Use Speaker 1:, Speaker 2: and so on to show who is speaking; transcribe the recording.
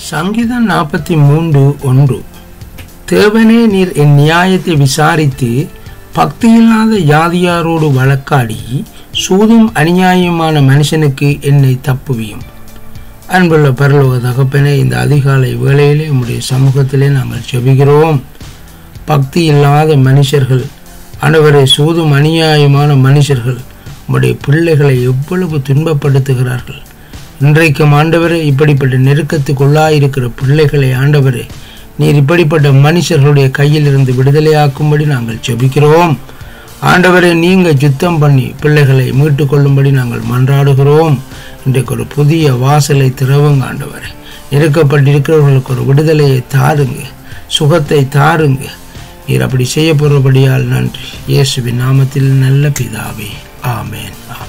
Speaker 1: சங்கீதம் நாற்பத்தி மூன்று ஒன்று தேவனே நீர் என் நியாயத்தை விசாரித்து பக்தியில்லாத யாதியாரோடு வழக்காடி சூதும் அநியாயமான மனுஷனுக்கு என்னை தப்புவியும் அன்புள்ள பரலோக தகப்பனே இந்த அதிகாலை வேளையிலே உம்முடைய சமூகத்திலே நாங்கள் செபிக்கிறோம் பக்தி இல்லாத மனுஷர்கள் அனைவரை சூதும் அநியாயமான மனுஷர்கள் உம்முடைய பிள்ளைகளை எவ்வளவு துன்பப்படுத்துகிறார்கள் இன்றைக்கும் ஆண்டவரே இப்படிப்பட்ட நெருக்கத்துக்குள்ளாயிருக்கிற பிள்ளைகளை ஆண்டவரே நீர் இப்படிப்பட்ட மனுஷர்களுடைய கையில் இருந்து விடுதலையாக்கும்படி நாங்கள் செபிக்கிறோம் ஆண்டவரை நீங்கள் சுத்தம் பண்ணி பிள்ளைகளை மீட்டு கொள்ளும்படி நாங்கள் மன்றாடுகிறோம் இன்றைக்கு ஒரு புதிய வாசலை திறவுங்க ஆண்டவரை நெருக்கப்பட்டிருக்கிறவர்களுக்கு ஒரு விடுதலையை தாருங்க சுகத்தை தாருங்க நீர் அப்படி செய்ய போகிறபடியால் நன்றி இயேசுவின் நாமத்தில் நல்ல பிதாவே ஆமேன்